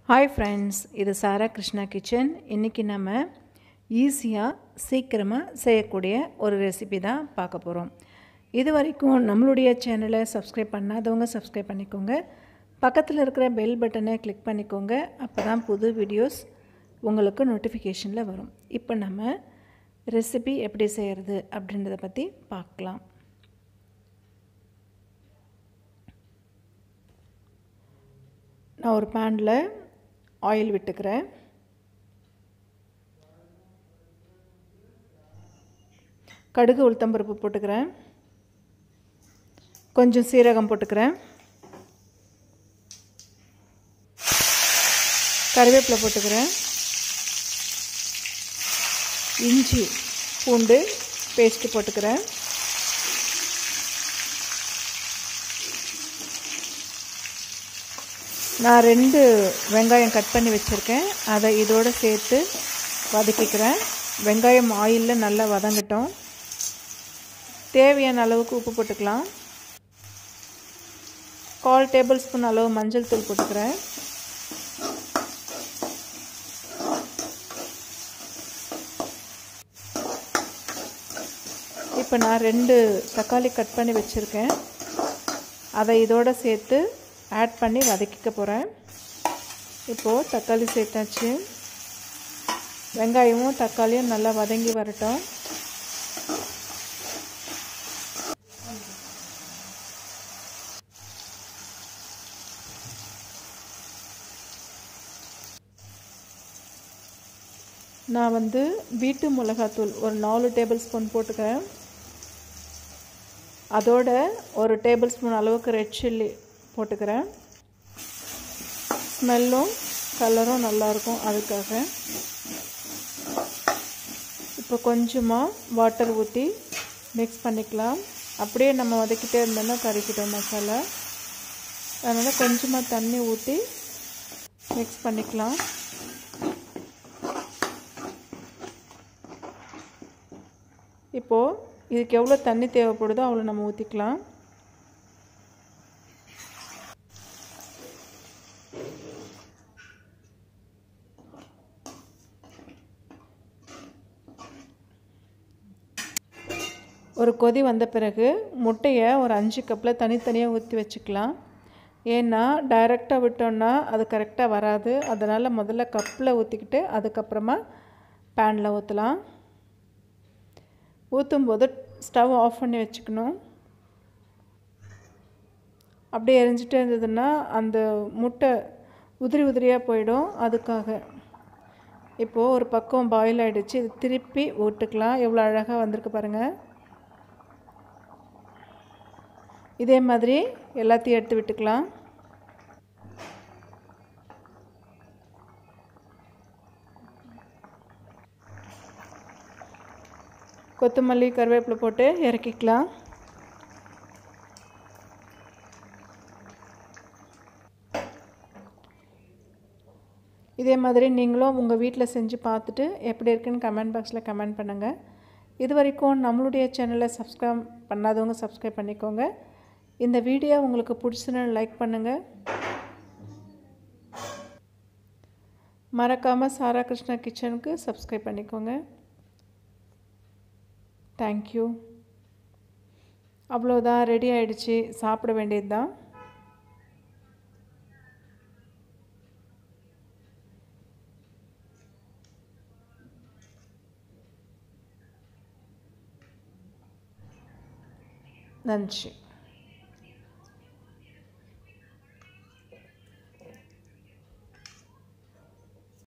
hi friends இது சாரா Krishna kitchen இன்றைக்கி நம்ம ஈஸியாக சீக்கிரமாக செய்யக்கூடிய ஒரு ரெசிபி தான் பார்க்க போகிறோம் இது வரைக்கும் நம்மளுடைய சேனலை சப்ஸ்கிரைப் பண்ணாதவங்க சப்ஸ்கிரைப் பண்ணிக்கோங்க பக்கத்தில் இருக்கிற பெல் பட்டனை கிளிக் பண்ணிக்கோங்க அப்போ தான் புது வீடியோஸ் உங்களுக்கு நோட்டிஃபிகேஷனில் வரும் இப்போ நம்ம ரெசிபி எப்படி செய்கிறது அப்படின்றத பற்றி பார்க்கலாம் நான் ஒரு பேனில் ஆயில் விட்டுக்கிறேன் கடுகு உளுத்தம்பருப்பு போட்டுக்கிறேன் கொஞ்சம் சீரகம் போட்டுக்கிறேன் கருவேப்பிலை போட்டுக்கிறேன் இஞ்சி பூண்டு பேஸ்ட்டு போட்டுக்கிறேன் நான் ரெண்டு வெங்காயம் கட் பண்ணி வச்சுருக்கேன் அதை இதோடு சேர்த்து வதக்கிக்கிறேன் வெங்காயம் ஆயிலில் நல்லா வதங்கட்டும் தேவையான அளவுக்கு உப்பு போட்டுக்கலாம் கால் டேபிள் ஸ்பூன் அளவு மஞ்சள் தூள் போட்டுக்கிறேன் இப்போ நான் ரெண்டு தக்காளி கட் பண்ணி வச்சுருக்கேன் அதை இதோடு சேர்த்து ஆட் பண்ணி வதக்கிக்க போகிறேன் இப்போது தக்காளி சேர்த்தாச்சு வெங்காயமும் தக்காளியும் நல்லா வதங்கி வரட்டும் நான் வந்து வீட்டு மிளகாத்தூள் ஒரு நாலு டேபிள் ஸ்பூன் போட்டுக்கிறேன் அதோட ஒரு டேபிள் ஸ்பூன் அளவுக்கு ரெட் சில்லி போட்டுக்கிறேன் ஸ்மெல்லும் கலரும் நல்லாயிருக்கும் அதுக்காக இப்போ கொஞ்சமாக வாட்டர் ஊற்றி மிக்ஸ் பண்ணிக்கலாம் அப்படியே நம்ம வதக்கிட்டே இருந்தோம்னா கறிக்கிட்டோம் மசாலா அதனால் கொஞ்சமாக தண்ணி ஊற்றி மிக்ஸ் பண்ணிக்கலாம் இப்போது இதுக்கு எவ்வளோ தண்ணி தேவைப்படுதோ அவ்வளோ நம்ம ஊற்றிக்கலாம் ஒரு கொதி வந்த பிறகு முட்டையை ஒரு அஞ்சு கப்பில் தனித்தனியாக ஊற்றி வச்சுக்கலாம் ஏன்னா டைரெக்டாக விட்டோன்னா அது கரெக்டாக வராது அதனால் முதல்ல கப்பில் ஊற்றிக்கிட்டு அதுக்கப்புறமா பேனில் ஊற்றலாம் ஊற்றும்போது ஸ்டவ் ஆஃப் பண்ணி வச்சுக்கணும் அப்படியே எரிஞ்சிட்டே இருந்ததுன்னா அந்த முட்டை உதிரி உதிரியாக போயிடும் அதுக்காக இப்போது ஒரு பக்கம் பாயில் ஆகிடுச்சு இது திருப்பி விட்டுக்கலாம் எவ்வளோ அழகாக வந்திருக்கு பாருங்கள் இதே மாதிரி எல்லாத்தையும் எடுத்து விட்டுக்கலாம் கொத்தமல்லி கருவேப்பிலை போட்டு இறக்கிக்கலாம் இதே மாதிரி நீங்களும் உங்கள் வீட்டில் செஞ்சு பார்த்துட்டு எப்படி இருக்குன்னு கமெண்ட் பாக்ஸில் கமெண்ட் பண்ணுங்கள் இது வரைக்கும் நம்மளுடைய சேனலை சப்ஸ்கிரைப் பண்ணாதவங்க சப்ஸ்கிரைப் பண்ணிக்கோங்க இந்த வீடியோ உங்களுக்கு பிடிச்சுன்னு லைக் பண்ணுங்கள் மறக்காமல் சாரா கிருஷ்ணா கிச்சனுக்கு சப்ஸ்கிரைப் பண்ணிக்கோங்க தேங்க்யூ அவ்வளோதான் ரெடி ஆகிடுச்சு சாப்பிட வேண்டியது தான் நன்றி